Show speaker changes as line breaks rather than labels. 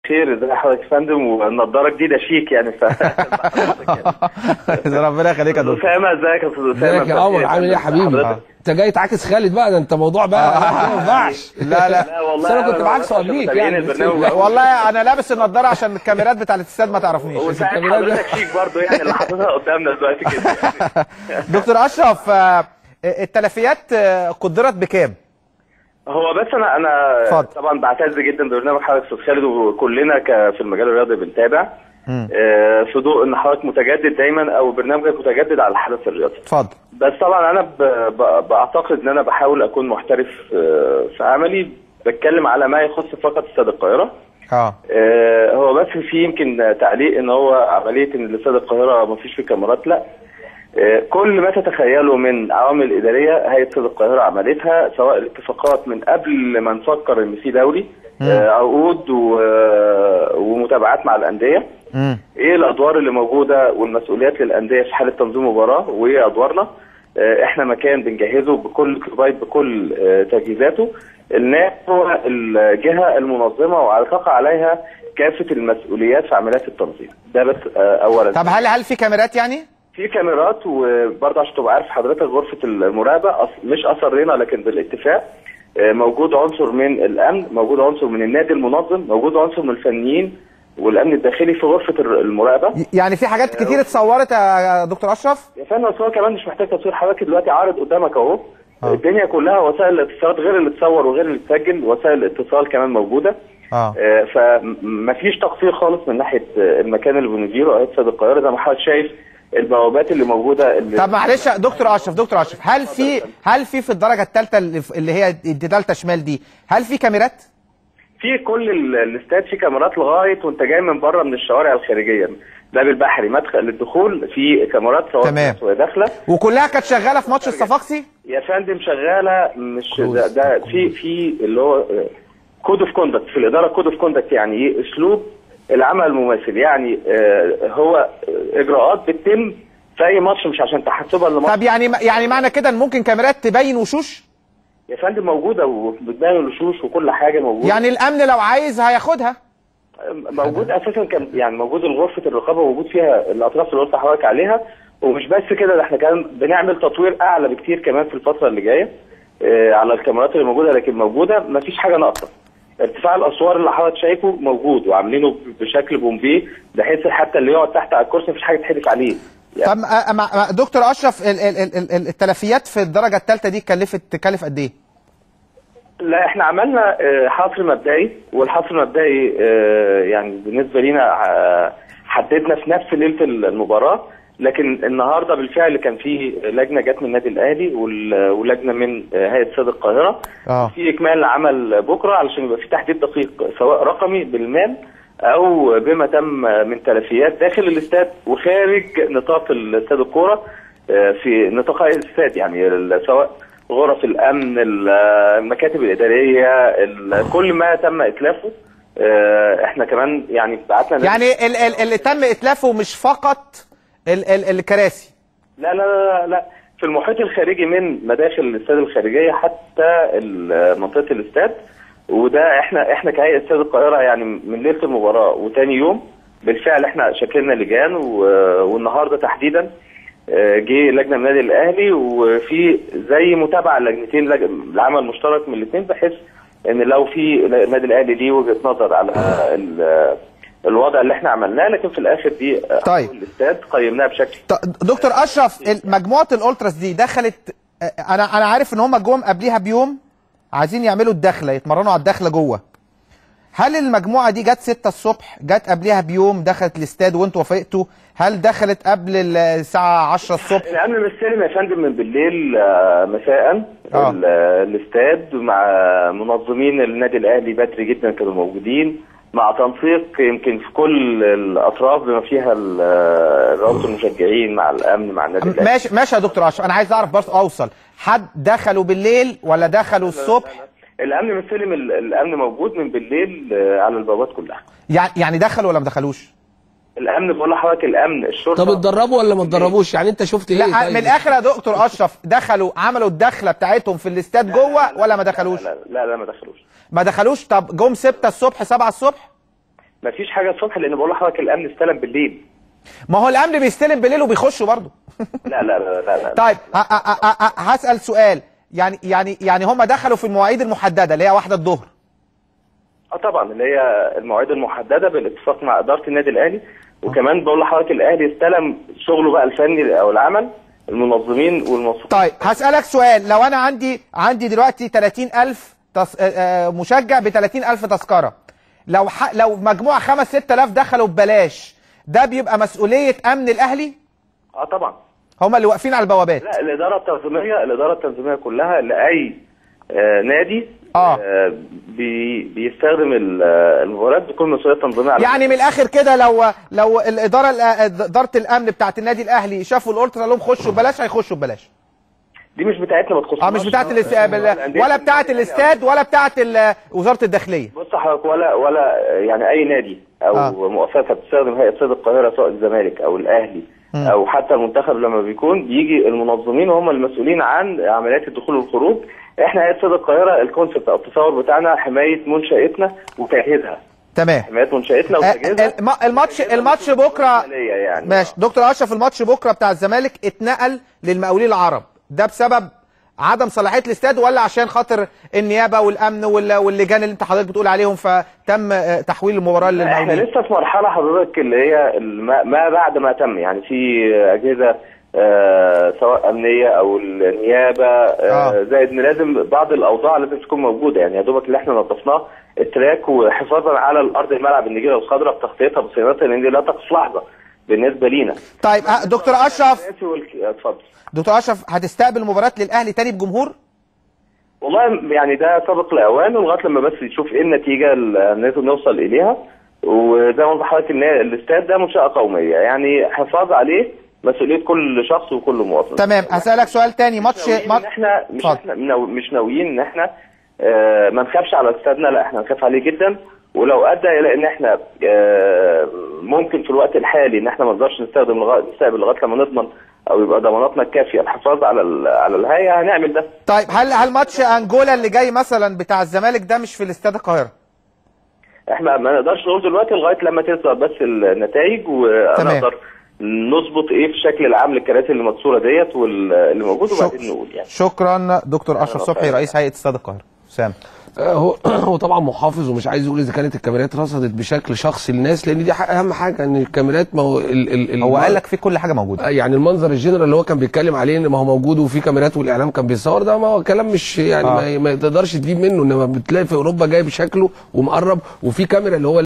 بخير ازي حضرتك يا فندم والنضاره جديده شيك يعني ف
ربنا يخليك يا دكتور
اسامه ازيك يا استاذ اسامه
ازيك يا عمر عامل ايه يا حبيبي
حضرتك؟
انت جاي تعاكس خالد بقى ده انت موضوع بقى ما ينفعش
لا لا
لا والله
بس انا كنت
أنا
بعكسه
بس عشان
قبليك
متابعين
يعني
البرنامج.
والله انا لابس النضاره عشان الكاميرات بتاع الاستاد ما تعرفنيش
وساعد
الكاميرات ده-
حضرتك شيك برضه يعني اللي حاططها قدامنا دلوقتي كده
دكتور اشرف آه، التلفيات آه، قدرت بكام
هو بس انا انا
اتفضل.
طبعا بعتز جدا ببرنامج حضرتك استاذ خالد وكلنا ك- في المجال الرياضي بنتابع آه، في ضوء ان حضرتك متجدد دايما او برنامجك متجدد على الحدث الرياضي
اتفضل
بس طبعا انا ب... ب... بعتقد ان انا بحاول اكون محترف آه، في عملي بتكلم على ما يخص فقط استاد القاهره
اه
آه، هو بس في يمكن تعليق ان هو عمليه ان استاد القاهره ما فيش فيه كاميرات لا آه، كل ما تتخيله من عوامل اداريه هيئه استاد القاهره عملتها سواء الاتفاقات من قبل ما نفكر ان في دوري آه، عقود و- ومتابعات مع الانديه
امم
ايه الادوار اللي موجوده والمسؤوليات للانديه في حاله تنظيم مباراه وايه ادوارنا آه، احنا مكان بنجهزه بكل كوبايت بكل آه، تجهيزاته الناس هو الجهه المنظمه وعلى تقع عليها كافه المسؤوليات في عمليات التنظيم ده بس آه، اولا
طب هل هل في كاميرات يعني
في كاميرات وبرضه عشان تبقى عارف حضرتك غرفه المراقبه أص- مش اصرينا لكن بالاتفاق آه، موجود عنصر من الامن موجود عنصر من النادي المنظم موجود عنصر من الفنيين والامن الداخلي في غرفه الر- المراقبه
يعني في حاجات كتير اتصورت يا دكتور اشرف
يا فندم أصل هو كمان مش محتاج تصوير حضرتك دلوقتي عارض قدامك اهو
آه.
الدنيا كلها وسائل الاتصالات غير اللي تصور وغير اللي تسجل وسائل الاتصال كمان موجوده
اه
آه، فمفيش تقصير خالص من ناحيه آه، المكان اللي بنديره اهي استاد القاهره زي ما حضرتك شايف البوابات اللي موجوده اللي
طب معلش يا دكتور اشرف دكتور اشرف هل في هل في في الدرجه الثالثه اللي في- اللي هي الثالثه شمال دي هل في كاميرات
في كل ال- الاستاد في كاميرات لغايه وانت جاي من بره من الشوارع الخارجيه باب البحري مدخل للدخول في كاميرات سواء
تمام.
ناس وهي داخله
وكلها كانت شغاله في ماتش الصفاقسي
يا فندم شغاله مش ده, ده في في اللي هو كود اوف كوندكت في الاداره كود اوف كوندكت يعني ايه اسلوب العمل المماثل يعني آه، هو آه، اجراءات بتتم في اي ماتش مش عشان تحسبها لماتش
طب يعني يعني معنى كده ان ممكن كاميرات تبين وشوش
يا فندم موجوده وبتبين الوشوش وكل حاجه موجوده
يعني الامن لو عايز هياخدها
موجود اساسا كان يعني موجود غرفه الرقابه موجود فيها الاطراف اللي قلت لحضرتك عليها ومش بس كده ده احنا كمان بنعمل تطوير اعلى بكتير كمان في الفتره اللي جايه آه، على الكاميرات اللي موجوده لكن موجوده مفيش حاجه ناقصه ارتفاع الاسوار اللي حضرتك شايفه موجود وعاملينه بشكل بومبي بحيث حتى اللي يقعد تحت على الكرسي مفيش حاجه تحدف عليه
طب أ- أ- مع- دكتور اشرف ال- ال- ال- ال- التلفيات في الدرجه الثالثه دي كلفت تكلف قد ايه
لا احنا عملنا آه، حصر مبدئي والحصر المبدئي آه، يعني بالنسبه لينا آه، حددنا في نفس ليله المباراه لكن النهارده بالفعل كان في لجنه جت من النادي الاهلي وال- ولجنه من آه، هيئه استاد القاهره
اه
في اكمال عمل بكره علشان يبقى في تحديد دقيق سواء رقمي بالمال او بما تم من تلفيات داخل الاستاد وخارج نطاق الاستاد الكوره آه، في نطاق الاستاد يعني ال- سواء غرف الامن ال- المكاتب الاداريه ال- كل ما تم اتلافه آه، احنا كمان يعني بعتنا
يعني ال- ال- اللي تم اتلافه مش فقط ال- ال- الكراسي
لا لا لا لا في المحيط الخارجي من مداخل الاستاد الخارجيه حتى ال- منطقه الاستاد وده احنا احنا كهيئه استاد القاهره يعني من ليله المباراه وتاني يوم بالفعل احنا شكلنا لجان و- والنهارده تحديدا آه، جه لجنه من النادي الاهلي وفي زي متابعه لجنتين لج- لعمل مشترك من الاثنين بحيث ان لو في النادي الاهلي ليه وجهه نظر على ال- الوضع اللي احنا عملناه لكن في الاخر دي آه،
طيب.
الاستاد قيمناها بشكل
ط- دكتور اشرف ال- مجموعه الالتراس دي دخلت آه، انا انا عارف ان هم جم قبليها بيوم عايزين يعملوا الدخله يتمرنوا على الدخله جوه هل المجموعه دي جت 6 الصبح جت قبليها بيوم دخلت الاستاد وانتوا وافقتوا هل دخلت قبل الساعه 10 الصبح
الامن مستلم يا فندم من بالليل آه، مساء
آه.
ال- آه، الاستاد مع منظمين النادي الاهلي بدري جدا كانوا موجودين مع تنسيق يمكن في كل الاطراف بما فيها ال- آه، رابطه المشجعين مع الامن مع النادي الاهلي
ماشي ماشي يا دكتور اشرف انا عايز اعرف بس اوصل حد دخلوا بالليل ولا دخلوا الصبح
الامن مستلم ال- الامن موجود من بالليل آه، على البوابات كلها
يعني يعني دخلوا ولا ما دخلوش
الامن بقول لحضرتك الامن الشرطه
طب اتدربوا ولا ما اتدربوش يعني انت شفت ايه
لا
طيب؟
من الاخر يا دكتور اشرف دخلوا عملوا الدخله بتاعتهم في الاستاد جوه ولا ما دخلوش
لا لا لا ما دخلوش
ما دخلوش طب جم 6 الصبح 7 الصبح
مفيش حاجه الصبح لان بقول لحضرتك الامن استلم بالليل
ما هو الامن بيستلم بالليل وبيخشوا برضه
لا لا لا لا, لا.
طيب ه- ه- ه- ه- هسال سؤال يعني يعني يعني هم دخلوا في المواعيد المحدده اللي هي واحده الظهر
اه طبعا اللي هي المواعيد المحدده بالاتفاق مع اداره النادي الاهلي وكمان بقول لحضرتك الاهلي استلم شغله بقى الفني او العمل المنظمين والموظفين
طيب هسالك سؤال لو انا عندي عندي دلوقتي 30000 تص... آه، آه، مشجع ب 30000 تذكره لو ح... لو مجموعه 5 6000 دخلوا ببلاش ده بيبقى مسؤوليه امن الاهلي
اه طبعا
هم اللي واقفين على البوابات
لا الاداره التنظيميه الاداره التنظيميه كلها لاي آه نادي
آه.
آه بي بيستخدم ال- آه، المباريات بكل مسؤوليه تنظيميه على
يعني من الاخر كده لو لو الاداره الأ- اداره الامن بتاعت النادي الاهلي شافوا الالترا لهم خشوا ببلاش هيخشوا ببلاش
دي مش بتاعتنا ما تخصناش
اه مش بتاعت الاستاد ولا بتاعت الاستاد ولا بتاعت ال- وزاره الداخليه
بص حضرتك ولا ولا يعني اي نادي او
آه.
آه. مؤسسه بتستخدم هيئه استاد القاهره سواء الزمالك او الاهلي
مم.
او حتى المنتخب لما بيكون بيجي المنظمين هم المسؤولين عن عمليات الدخول والخروج احنا هيئه استاد القاهره الكونسيبت او التصور بتاعنا حمايه منشاتنا وتجهيزها
تمام
حمايه منشاتنا
آه،
وتجهيزها
الم- الماتش الماتش بكره
عملية يعني
ماشي دكتور اشرف الماتش بكره بتاع الزمالك اتنقل للمقاولين العرب ده بسبب عدم صلاحيه الاستاد ولا عشان خاطر النيابه والامن وال- واللجان اللي انت حضرتك بتقول عليهم فتم آه، تحويل المباراه
احنا
للمقاولين
لسه في مرحله حضرتك اللي هي الم- ما بعد ما تم يعني في اجهزه آه سواء امنيه او النيابه آه
آه.
زائد ان لازم بعض الاوضاع لازم تكون موجوده يعني يا دوبك اللي احنا نظفناه التراك وحفاظا على الارض الملعب النجيله الخضراء بتغطيتها بصيانتها لان دي لا تقف لحظه بالنسبه لينا
طيب آه، دكتور اشرف
الأساسي والك- اتفضل
دكتور اشرف هتستقبل مباراه للاهلي تاني بجمهور
والله يعني ده سابق لاوان ولغايه لما بس نشوف ايه النتيجه اللي لازم نوصل اليها وزي ما قلت لحضرتك ان الاستاد ده منشاه قوميه يعني حفاظ عليه مسؤوليه كل شخص وكل مواطن
تمام هسالك سؤال تاني ماتش
ناويين
ماتش
ان احنا مش
اتفضل.
احنا منو- مش ناويين ان احنا آه ما نخافش على استادنا لا احنا نخاف عليه جدا ولو ادى الى ان احنا آه ممكن في الوقت الحالي ان احنا ما نقدرش نستخدم لغايه نستقبل لغايه لما نضمن او يبقى ضماناتنا الكافيه الحفاظ على ال- على الهيئه هنعمل ده
طيب هل هل ماتش انجولا اللي جاي مثلا بتاع الزمالك ده مش في الاستاد القاهره
احنا ما نقدرش نقول دلوقتي لغايه لما تظهر بس النتائج ونقدر نظبط ايه في الشكل العام للكراسي اللي مكسوره ديت واللي موجود وبعدين نقول يعني
شكرا دكتور اشرف صبحي رئيس هيئه استاد القاهره سام
آه، هو هو طبعا محافظ ومش عايز يقول اذا كانت الكاميرات رصدت بشكل شخصي للناس لان دي ح- اهم حاجه ان الكاميرات ما هو ال ال
هو
ال-
قال لك في كل حاجه موجوده
آه، يعني المنظر الجنرال اللي هو كان بيتكلم عليه ان ما هو موجود وفي كاميرات والاعلام كان بيصور ده ما هو كلام مش يعني
آه.
ما, ما تقدرش تجيب منه انما بتلاقي في اوروبا جايب شكله ومقرب وفي كاميرا اللي هو